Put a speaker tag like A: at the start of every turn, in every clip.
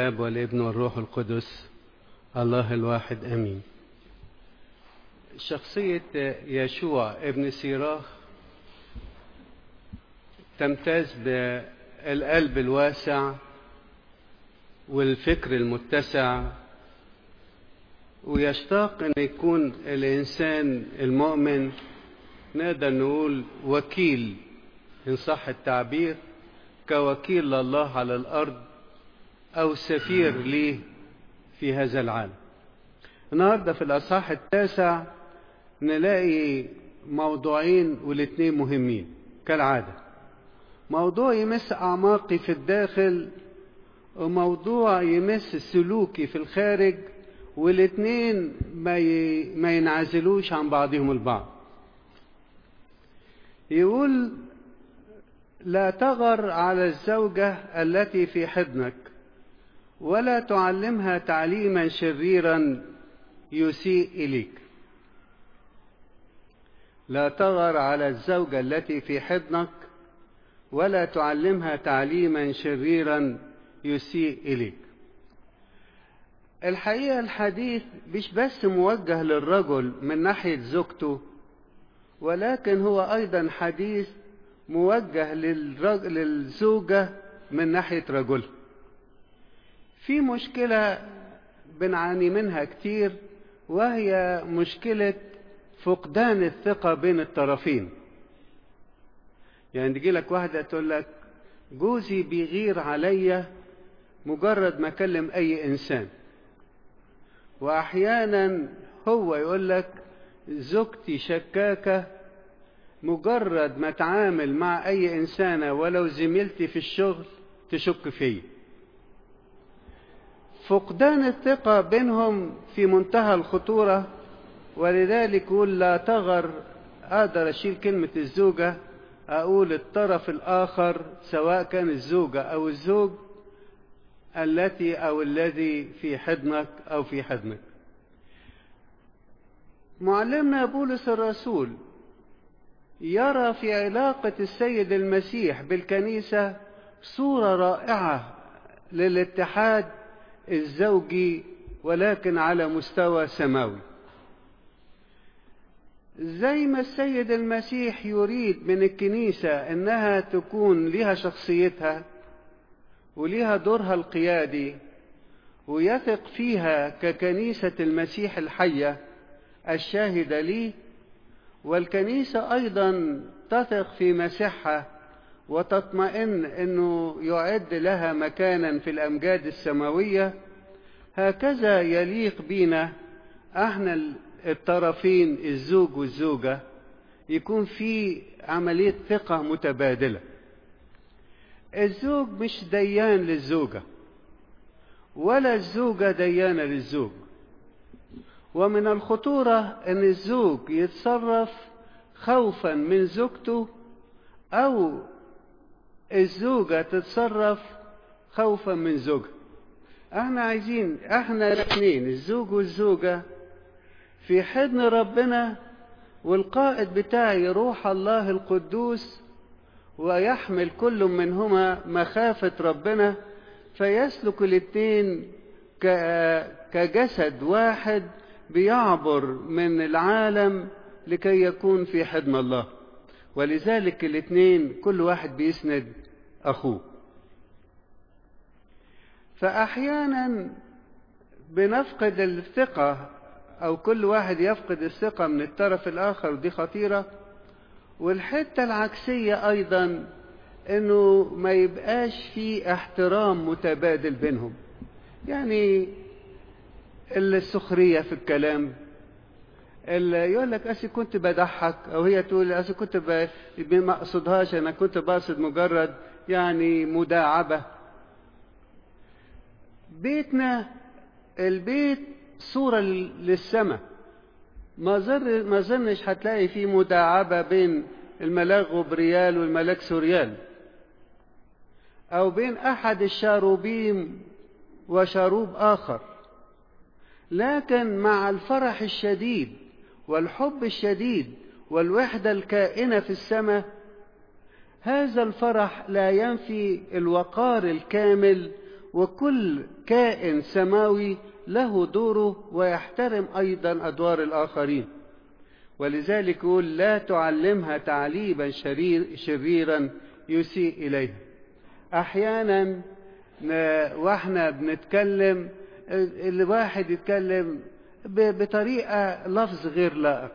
A: الاب والابن والروح القدس الله الواحد امين شخصيه يشوع ابن سيراخ تمتاز بالقلب الواسع والفكر المتسع ويشتاق ان يكون الانسان المؤمن نقدر نقول وكيل ان صح التعبير كوكيل لله على الارض او سفير ليه في هذا العالم النهارده في الاصحاح التاسع نلاقي موضوعين والاثنين مهمين كالعاده موضوع يمس اعماقي في الداخل وموضوع يمس سلوكي في الخارج والاثنين ما ما ينعزلوش عن بعضهم البعض يقول لا تغر على الزوجة التي في حضنك ولا تعلمها تعليما شريرا يسيء إليك لا تغر على الزوجة التي في حضنك ولا تعلمها تعليما شريرا يسيء إليك الحقيقة الحديث مش بس موجه للرجل من ناحية زوجته ولكن هو أيضا حديث موجه للرج... للزوجة من ناحية رجلها في مشكلة بنعاني منها كتير وهي مشكلة فقدان الثقة بين الطرفين يعني تجي لك واحدة تقول لك جوزي بيغير عليا مجرد ما اكلم اي انسان واحيانا هو يقول لك زوجتي شكاكة مجرد ما اتعامل مع اي انسانة ولو زميلتي في الشغل تشك فيا فقدان الثقة بينهم في منتهى الخطورة ولذلك يقول لا تغر اقدر اشيل كلمة الزوجة اقول الطرف الاخر سواء كان الزوجة او الزوج التي او الذي في حضنك او في حضنك معلمنا بولس الرسول يرى في علاقة السيد المسيح بالكنيسة صورة رائعة للاتحاد الزوجي ولكن على مستوى سماوي زي ما السيد المسيح يريد من الكنيسة انها تكون لها شخصيتها ولها دورها القيادي ويثق فيها ككنيسة المسيح الحية الشاهدة ليه والكنيسة أيضا تثق في مسيحها وتطمئن أنه يعد لها مكانا في الأمجاد السماوية هكذا يليق بنا احنا الطرفين الزوج والزوجة يكون في عملية ثقة متبادلة الزوج مش ديان للزوجة ولا الزوجة ديانة للزوج ومن الخطورة أن الزوج يتصرف خوفا من زوجته أو الزوجة تتصرف خوفا من زوجها احنا عايزين احنا الاثنين الزوج والزوجة في حضن ربنا والقائد بتاعي روح الله القدوس ويحمل كل منهما مخافة ربنا فيسلك الاثنين كجسد واحد بيعبر من العالم لكي يكون في حضن الله ولذلك الاثنين كل واحد بيسند اخوه فاحيانا بنفقد الثقه او كل واحد يفقد الثقه من الطرف الاخر ودي خطيره والحته العكسيه ايضا انه ما يبقاش في احترام متبادل بينهم يعني السخريه في الكلام اللي يقول لك أسي كنت بضحك أو هي تقول أسي كنت ب... ما أقصدهاش أنا كنت بقصد مجرد يعني مداعبة بيتنا البيت صورة للسماء ما زر ما ظنش هتلاقي فيه مداعبة بين الملاك غبريال والملاك سوريال أو بين أحد الشاروبيم وشاروب آخر لكن مع الفرح الشديد والحب الشديد والوحدة الكائنة في السماء هذا الفرح لا ينفي الوقار الكامل وكل كائن سماوي له دوره ويحترم أيضا أدوار الآخرين ولذلك يقول لا تعلمها تعليبا شرير شريرا يسيء إليه أحيانا واحنا بنتكلم الواحد يتكلم بطريقة لفظ غير لائق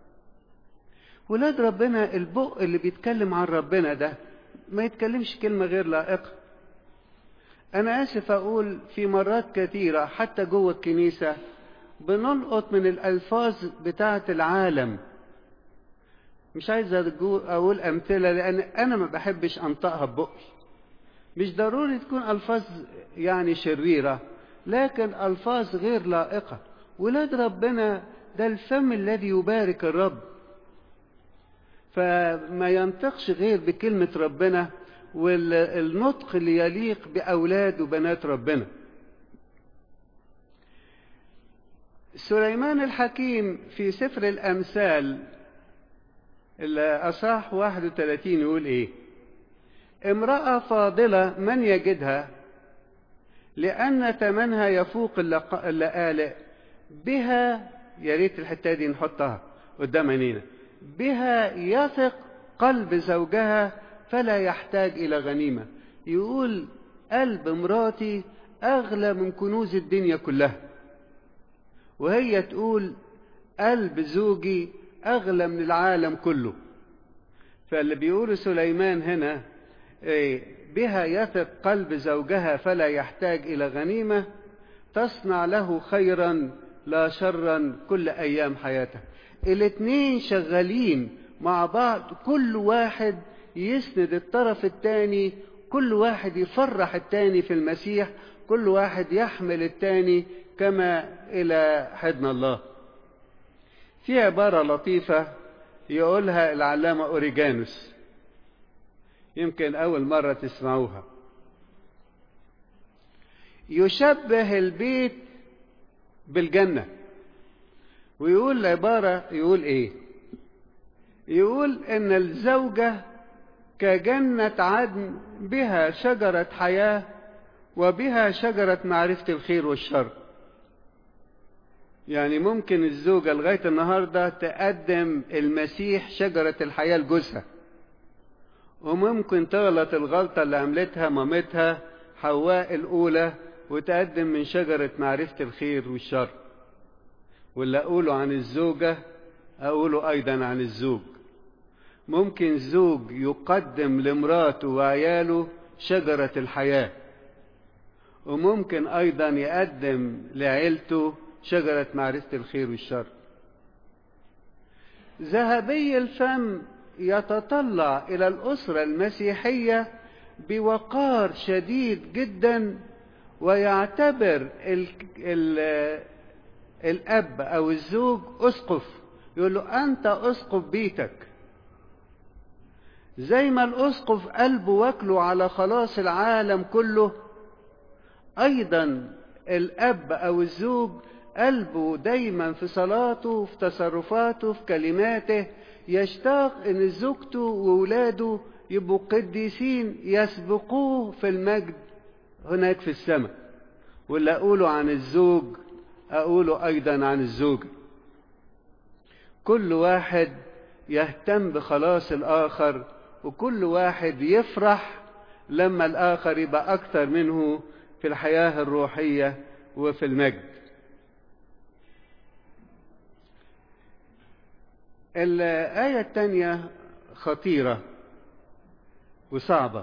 A: ولاد ربنا البق اللي بيتكلم عن ربنا ده ما يتكلمش كلمة غير لائقة أنا آسف أقول في مرات كثيرة حتى جوه الكنيسة بنلقط من الألفاظ بتاعة العالم مش عايز أقول أمثلة لأن أنا ما بحبش أنطقها ببقي مش ضروري تكون ألفاظ يعني شريرة لكن ألفاظ غير لائقة ولاد ربنا ده الفم الذي يبارك الرب فما ينطقش غير بكلمة ربنا والنطق اللي يليق بأولاد وبنات ربنا سليمان الحكيم في سفر الأمثال الأصح 31 يقول إيه امرأة فاضلة من يجدها لأن ثمنها يفوق اللآلئ بها يا ريت الحتة دي نحطها قدام عينينا بها يثق قلب زوجها فلا يحتاج إلى غنيمة يقول قلب مراتي أغلى من كنوز الدنيا كلها وهي تقول قلب زوجي أغلى من العالم كله فاللي بيقول سليمان هنا إيه بها يثق قلب زوجها فلا يحتاج إلى غنيمة تصنع له خيرا لا شرا كل أيام حياته الاتنين شغالين مع بعض كل واحد يسند الطرف التاني كل واحد يفرح التاني في المسيح كل واحد يحمل التاني كما إلى حضن الله في عبارة لطيفة يقولها العلامة أوريجانوس يمكن أول مرة تسمعوها يشبه البيت بالجنة ويقول العبارة يقول إيه يقول إن الزوجة كجنة عدن بها شجرة حياة وبها شجرة معرفة الخير والشر يعني ممكن الزوجة لغاية النهاردة تقدم المسيح شجرة الحياة لجوزها وممكن تغلط الغلطة اللي عملتها مامتها حواء الأولى وتقدم من شجرة معرفة الخير والشر واللي أقوله عن الزوجة أقوله أيضا عن الزوج ممكن زوج يقدم لمراته وعياله شجرة الحياة وممكن أيضا يقدم لعيلته شجرة معرفة الخير والشر ذهبي الفم يتطلع إلى الأسرة المسيحية بوقار شديد جدا ويعتبر ال ال الأب أو الزوج أسقف يقول له أنت أسقف بيتك زي ما الأسقف قلبه واكله على خلاص العالم كله أيضا الأب أو الزوج قلبه دايما في صلاته في تصرفاته في كلماته يشتاق ان زوجته وولاده يبقوا قديسين يسبقوه في المجد هناك في السماء واللي اقوله عن الزوج اقوله ايضا عن الزوجة كل واحد يهتم بخلاص الاخر وكل واحد يفرح لما الاخر يبقى اكثر منه في الحياة الروحية وفي المجد الآية الثانية خطيرة وصعبة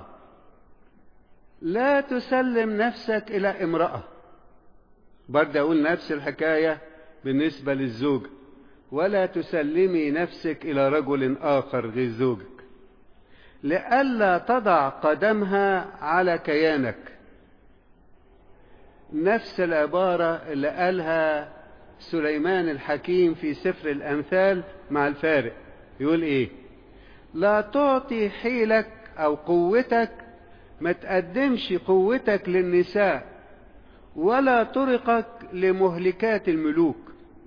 A: لا تسلم نفسك إلى امرأة برضه أقول نفس الحكاية بالنسبة للزوج ولا تسلمي نفسك إلى رجل آخر غير زوجك لئلا تضع قدمها على كيانك نفس العبارة اللي قالها سليمان الحكيم في سفر الأمثال مع الفارق يقول إيه لا تعطي حيلك أو قوتك ما تقدمش قوتك للنساء ولا طرقك لمهلكات الملوك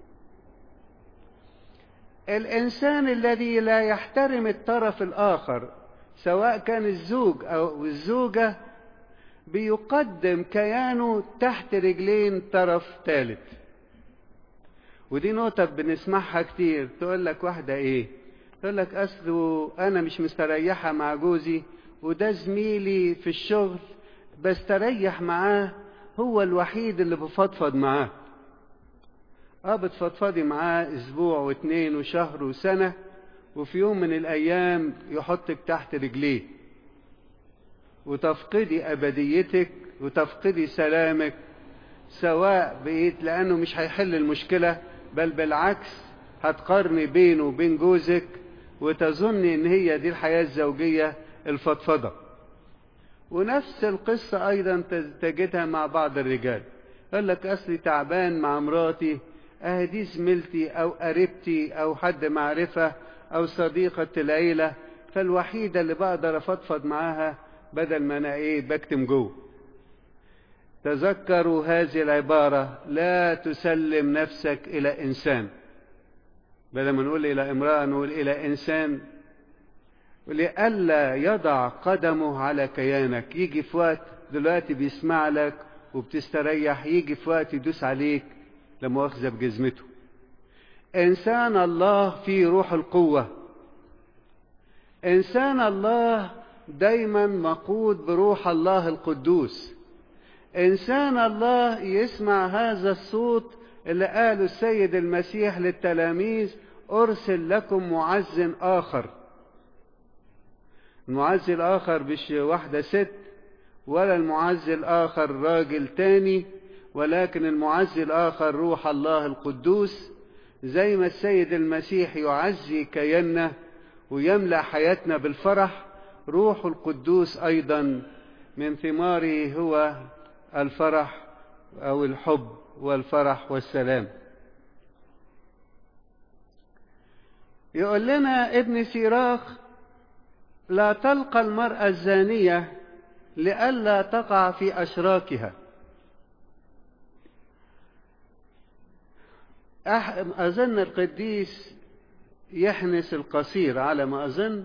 A: الإنسان الذي لا يحترم الطرف الآخر سواء كان الزوج أو الزوجة بيقدم كيانه تحت رجلين طرف ثالث ودي نقطة بنسمعها كتير تقول لك واحدة ايه تقول لك اصله انا مش مستريحة مع جوزي وده زميلي في الشغل بستريح معاه هو الوحيد اللي بفضفض معاه اه بتفضفضي معاه اسبوع واتنين وشهر وسنة وفي يوم من الايام يحطك تحت رجليه وتفقدي ابديتك وتفقدي سلامك سواء بقيت لانه مش هيحل المشكلة بل بالعكس هتقارني بينه وبين جوزك وتظني ان هي دي الحياة الزوجية الفضفضة ونفس القصة ايضا تجدها مع بعض الرجال يقول لك اصلي تعبان مع مراتي اه دي زميلتي او قريبتي او حد معرفة او صديقة العيلة فالوحيدة اللي بقدر افضفض معاها بدل ما انا ايه بكتم جوه تذكروا هذه العبارة لا تسلم نفسك الى انسان بدل ما نقول الى امرأة نقول الى انسان لئلا يضع قدمه على كيانك يجي في وقت دلوقتي بيسمع لك وبتستريح يجي في وقت يدوس عليك لما واخذ بجزمته انسان الله في روح القوة انسان الله دايما مقود بروح الله القدوس انسان الله يسمع هذا الصوت اللي قاله السيد المسيح للتلاميذ ارسل لكم معز اخر المعز الاخر مش واحدة ست ولا المعز الاخر راجل تاني ولكن المعز الاخر روح الله القدوس زي ما السيد المسيح يعزي كياننا ويملا حياتنا بالفرح روح القدوس ايضا من ثماره هو الفرح او الحب والفرح والسلام يقول لنا ابن سيراخ لا تلقى المرأة الزانية لئلا تقع في أشراكها أظن القديس يحنس القصير على ما أظن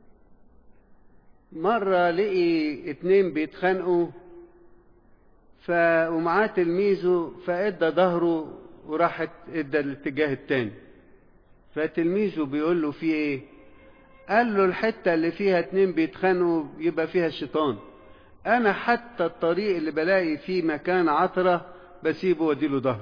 A: مرة لقي اتنين بيتخانقوا ف... ومعاه تلميذه فادى ظهره وراحت ادى الاتجاه التاني فتلميذه بيقول له في ايه قال له الحتة اللي فيها اتنين بيتخانقوا يبقى فيها الشيطان انا حتى الطريق اللي بلاقي فيه مكان عطرة بسيبه واديله ظهره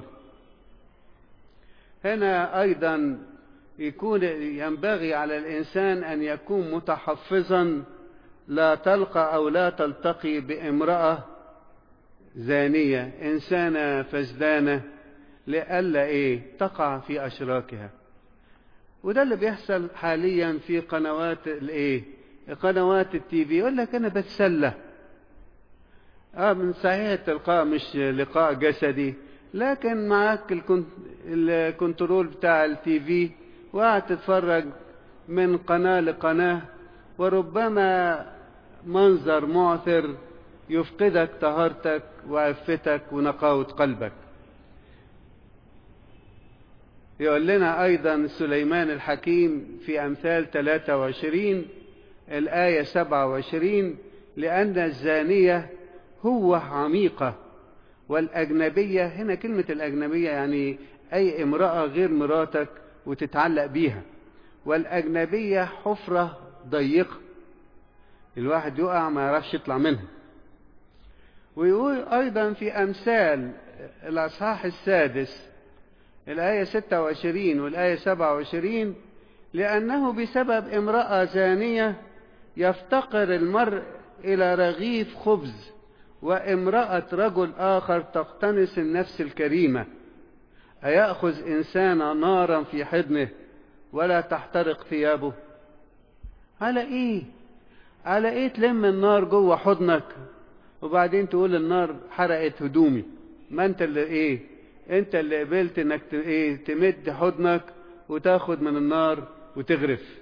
A: هنا ايضا يكون ينبغي على الانسان ان يكون متحفظا لا تلقى او لا تلتقي بامرأة زانية انسانة فسدانة لئلا ايه تقع في اشراكها وده اللي بيحصل حاليا في قنوات الايه قنوات التي في يقول لك انا بتسلى اه من صحيح التلقاء مش لقاء جسدي لكن معاك الكنترول بتاع التي في وقاعد تتفرج من قناة لقناة وربما منظر معثر يفقدك طهارتك وعفتك ونقاوة قلبك يقول لنا أيضا سليمان الحكيم في أمثال 23 الآية 27 لأن الزانية هو عميقة والأجنبية هنا كلمة الأجنبية يعني أي امرأة غير مراتك وتتعلق بيها والأجنبية حفرة ضيقة الواحد يقع ما يعرفش يطلع منها ويقول أيضا في أمثال الأصحاح السادس الآية 26 والآية 27 لأنه بسبب امرأة زانية يفتقر المرء إلى رغيف خبز وامرأة رجل آخر تقتنص النفس الكريمة أيأخذ إنسان نارا في حضنه ولا تحترق ثيابه على إيه على إيه تلم النار جوه حضنك وبعدين تقول النار حرقت هدومي ما أنت اللي إيه أنت اللي قبلت إنك إيه تمد حضنك وتاخد من النار وتغرف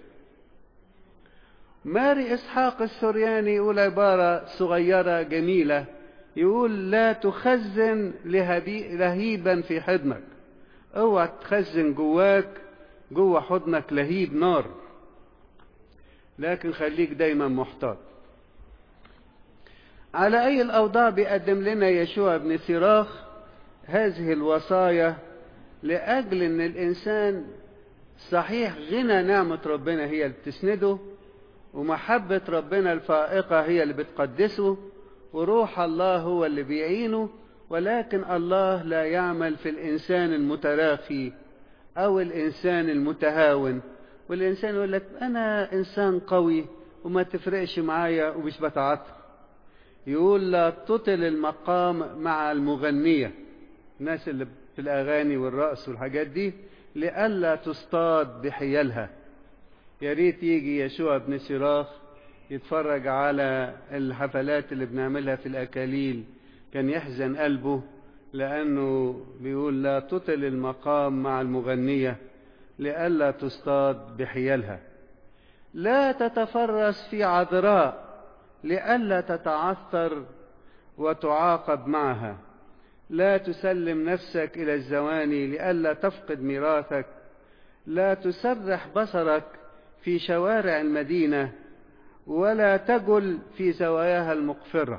A: ماري إسحاق السورياني يقول عبارة صغيرة جميلة يقول لا تخزن لهيبا في حضنك اوعى تخزن جواك جوه حضنك لهيب نار لكن خليك دايما محتاط على أي الأوضاع بيقدم لنا يشوع بن سراخ هذه الوصايا لأجل أن الإنسان صحيح غنى نعمة ربنا هي اللي بتسنده ومحبة ربنا الفائقة هي اللي بتقدسه وروح الله هو اللي بيعينه ولكن الله لا يعمل في الإنسان المتراخي أو الإنسان المتهاون والإنسان يقول لك أنا إنسان قوي وما تفرقش معايا ومش بتعاطف يقول لا تطل المقام مع المغنية الناس اللي في الأغاني والرقص والحاجات دي لئلا تصطاد بحيالها يا ريت يجي يشوع بن سراخ يتفرج على الحفلات اللي بنعملها في الأكاليل كان يحزن قلبه لأنه بيقول لا تطل المقام مع المغنية لئلا تصطاد بحيالها لا تتفرس في عذراء لئلا تتعثر وتعاقب معها لا تسلم نفسك إلى الزواني لئلا تفقد ميراثك لا تسرح بصرك في شوارع المدينة ولا تجل في زواياها المقفرة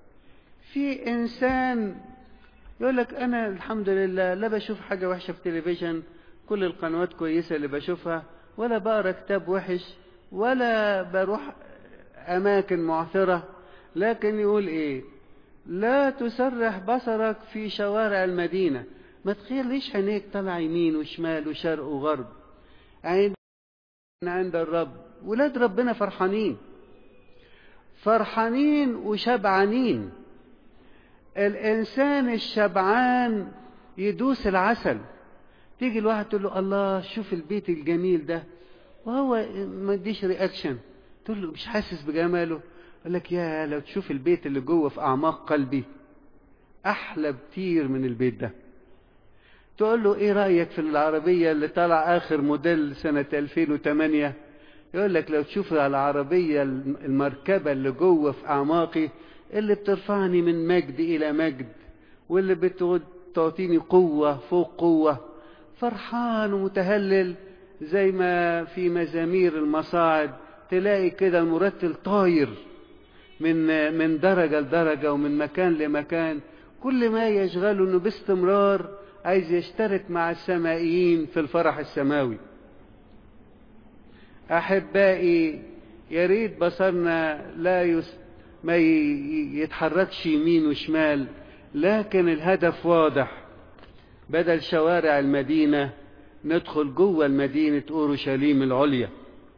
A: في إنسان يقول لك أنا الحمد لله لا بشوف حاجة وحشة في التلفزيون كل القنوات كويسة اللي بشوفها ولا بقرا كتاب وحش ولا بروح أماكن معثرة لكن يقول إيه لا تسرح بصرك في شوارع المدينة ما تخليش عينيك طالع يمين وشمال وشرق وغرب عين عند الرب ولاد ربنا فرحانين فرحانين وشبعانين الإنسان الشبعان يدوس العسل تيجي الواحد تقول له الله شوف البيت الجميل ده وهو ما يديش رياكشن تقول له مش حاسس بجماله يقول لك يا لو تشوف البيت اللي جوه في اعماق قلبي احلى بكتير من البيت ده تقول له ايه رايك في العربيه اللي طلع اخر موديل سنه 2008 يقول لك لو تشوف العربيه المركبه اللي جوه في اعماقي اللي بترفعني من مجد الى مجد واللي بتعطيني قوه فوق قوه فرحان ومتهلل زي ما في مزامير المصاعد تلاقي كده المرتل طاير من من درجة لدرجة ومن مكان لمكان كل ما يشغله انه باستمرار عايز يشترك مع السمائيين في الفرح السماوي احبائي يا ريت بصرنا لا يس ما يتحركش يمين وشمال لكن الهدف واضح بدل شوارع المدينة ندخل جوه المدينة أورشليم العليا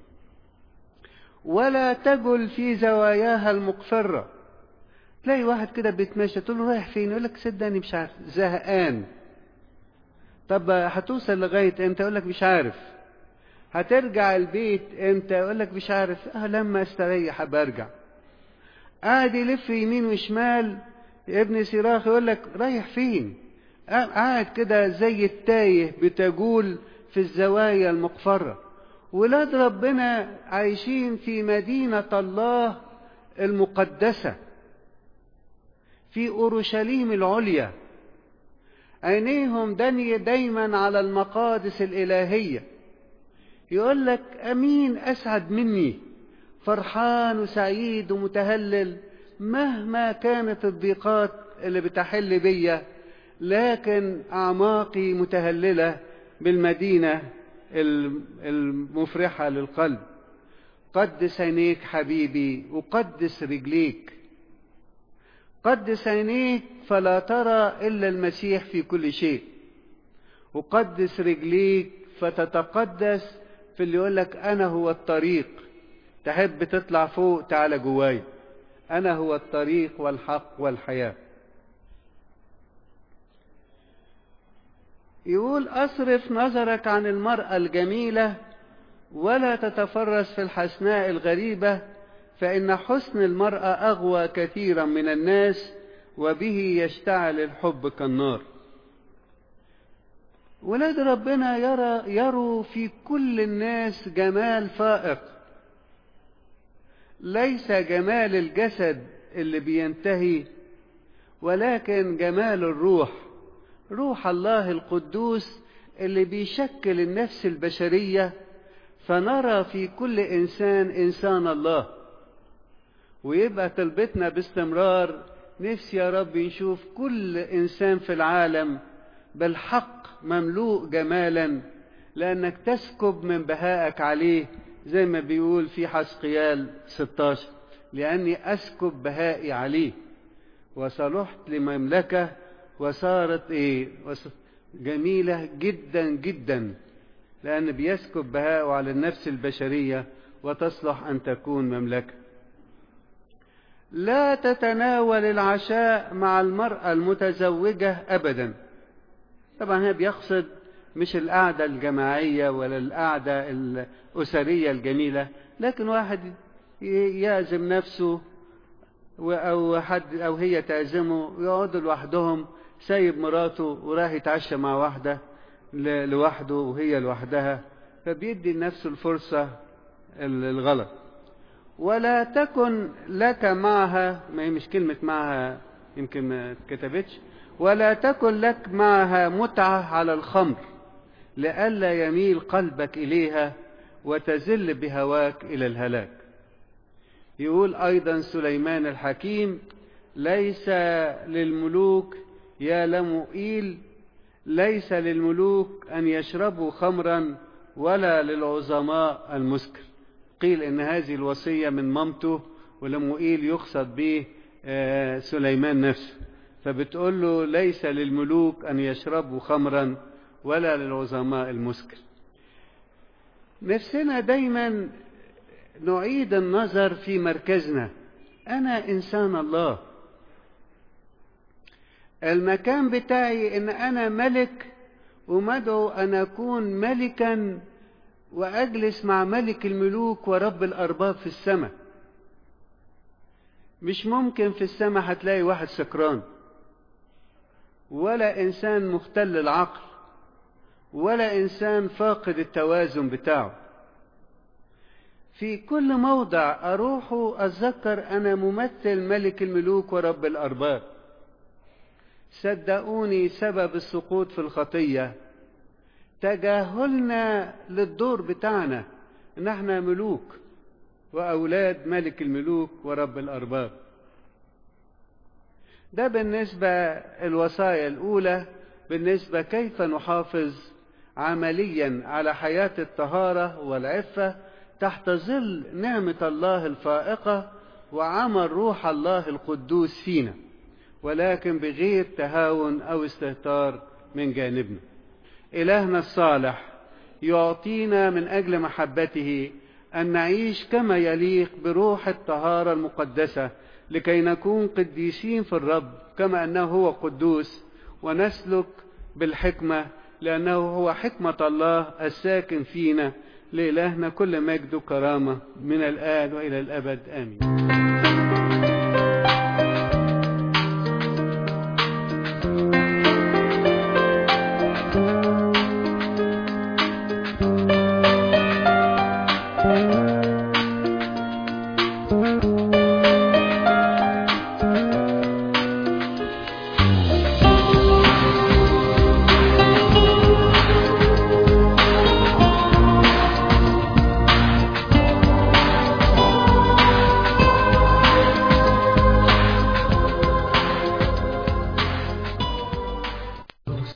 A: ولا تجل في زواياها المقفرة تلاقي واحد كده بيتمشى تقول له رايح فين يقول لك صدقني مش عارف زهقان طب هتوصل لغاية امتى يقول لك مش عارف هترجع البيت امتى يقول لك مش عارف اه لما استريح برجع قاعد يلف يمين وشمال ابن سراخ يقول لك رايح فين قاعد كده زي التايه بتجول في الزوايا المقفرة ولاد ربنا عايشين في مدينة الله المقدسة في أورشليم العليا عينيهم دني دايما على المقادس الإلهية يقول لك أمين أسعد مني فرحان وسعيد ومتهلل مهما كانت الضيقات اللي بتحل بيا لكن أعماقي متهللة بالمدينة المفرحة للقلب قدس عينيك حبيبي وقدس رجليك قدس عينيك فلا ترى إلا المسيح في كل شيء وقدس رجليك فتتقدس في اللي يقول لك أنا هو الطريق تحب تطلع فوق تعالى جواي أنا هو الطريق والحق والحياة يقول أصرف نظرك عن المرأة الجميلة ولا تتفرس في الحسناء الغريبة فإن حسن المرأة أغوى كثيرا من الناس وبه يشتعل الحب كالنار ولاد ربنا يرى يروا في كل الناس جمال فائق ليس جمال الجسد اللي بينتهي ولكن جمال الروح روح الله القدوس اللي بيشكل النفس البشرية فنرى في كل إنسان إنسان الله ويبقى طلبتنا باستمرار نفسي يا رب نشوف كل إنسان في العالم بالحق مملوء جمالا لأنك تسكب من بهائك عليه زي ما بيقول في حسقيال 16 لأني أسكب بهائي عليه وصلحت لمملكة وصارت إيه جميلة جدا جدا لأن بيسكب بهاءه على النفس البشرية وتصلح أن تكون مملكة لا تتناول العشاء مع المرأة المتزوجة أبدا طبعا هي بيقصد مش القعدة الجماعية ولا القعدة الأسرية الجميلة لكن واحد يعزم نفسه أو حد أو هي تعزمه يقعدوا لوحدهم سايب مراته وراح يتعشى مع واحدة لوحده وهي لوحدها فبيدي لنفسه الفرصة الغلط ولا تكن لك معها ما هي مش كلمة معها يمكن ما كتبتش ولا تكن لك معها متعة على الخمر لئلا يميل قلبك إليها وتزل بهواك إلى الهلاك يقول أيضا سليمان الحكيم ليس للملوك يا لمؤيل ليس للملوك أن يشربوا خمرا ولا للعظماء المسكر قيل إن هذه الوصية من مامته ولمؤيل يقصد به سليمان نفسه فبتقول له ليس للملوك أن يشربوا خمرا ولا للعظماء المسكر نفسنا دايما نعيد النظر في مركزنا أنا إنسان الله المكان بتاعي إن أنا ملك ومدعو أن أكون ملكا وأجلس مع ملك الملوك ورب الأرباب في السماء مش ممكن في السماء هتلاقي واحد سكران ولا إنسان مختل العقل ولا إنسان فاقد التوازن بتاعه في كل موضع أروح أتذكر أنا ممثل ملك الملوك ورب الأرباب صدقوني سبب السقوط في الخطية تجاهلنا للدور بتاعنا ان احنا ملوك واولاد ملك الملوك ورب الارباب ده بالنسبة الوصايا الاولى بالنسبة كيف نحافظ عمليا على حياة الطهارة والعفة تحت ظل نعمة الله الفائقة وعمل روح الله القدوس فينا ولكن بغير تهاون او استهتار من جانبنا إلهنا الصالح يعطينا من أجل محبته أن نعيش كما يليق بروح الطهارة المقدسة لكي نكون قديسين في الرب كما أنه هو قدوس ونسلك بالحكمة لأنه هو حكمة الله الساكن فينا لإلهنا كل مجد وكرامة من الآن وإلى الأبد آمين